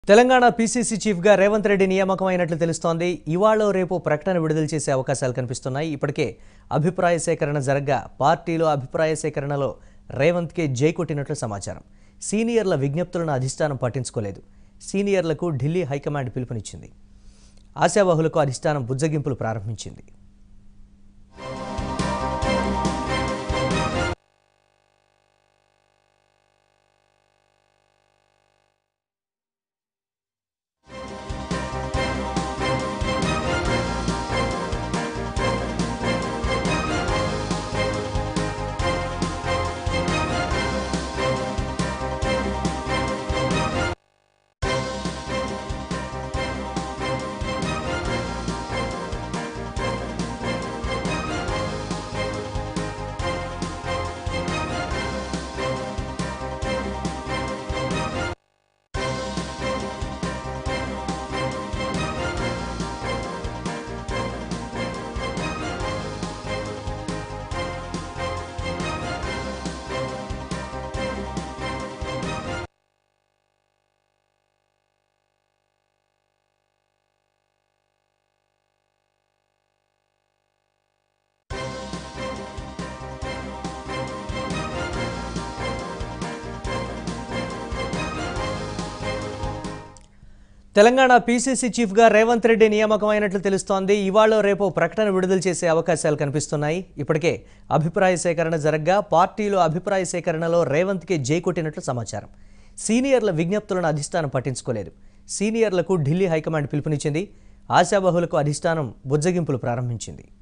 Telangana PCC చీఫ్గా రేవంత్ రెడ్డి నియామకం అయినట్లు తెలుస్తోంది ఇవాళ రేపు ప్రకటన విడుదల చేసే అవకాశాలు కనిపిస్తున్నాయి ఇప్పటికే అభిప్రాయ సేకరణ జరగ్గా పార్టీలో అభిప్రాయ సేకరణలో రేవంత్కే జై కొట్టినట్లు సమాచారం సీనియర్ల విజ్ఞప్తులను అధిష్టానం పట్టించుకోలేదు సీనియర్లకు ఢిల్లీ హైకమాండ్ పిలుపునిచ్చింది ఆశావహులకు అధిష్టానం బుజ్జగింపులు ప్రారంభించింది తెలంగాణ పీసీసీ చీఫ్గా రేవంత్ రెడ్డి నియామకం అయినట్లు తెలుస్తోంది ఇవాళ రేపు ప్రకటన విడుదల చేసే అవకాశాలు కనిపిస్తున్నాయి ఇప్పటికే అభిప్రాయ సేకరణ జరగ్గా పార్టీలో అభిప్రాయ సేకరణలో రేవంత్కి జై కొట్టినట్లు సమాచారం సీనియర్ల విజ్ఞప్తులను అధిష్టానం పట్టించుకోలేదు సీనియర్లకు ఢిల్లీ హైకమాండ్ పిలుపునిచ్చింది ఆశాబహులకు అధిష్టానం బుజ్జగింపులు ప్రారంభించింది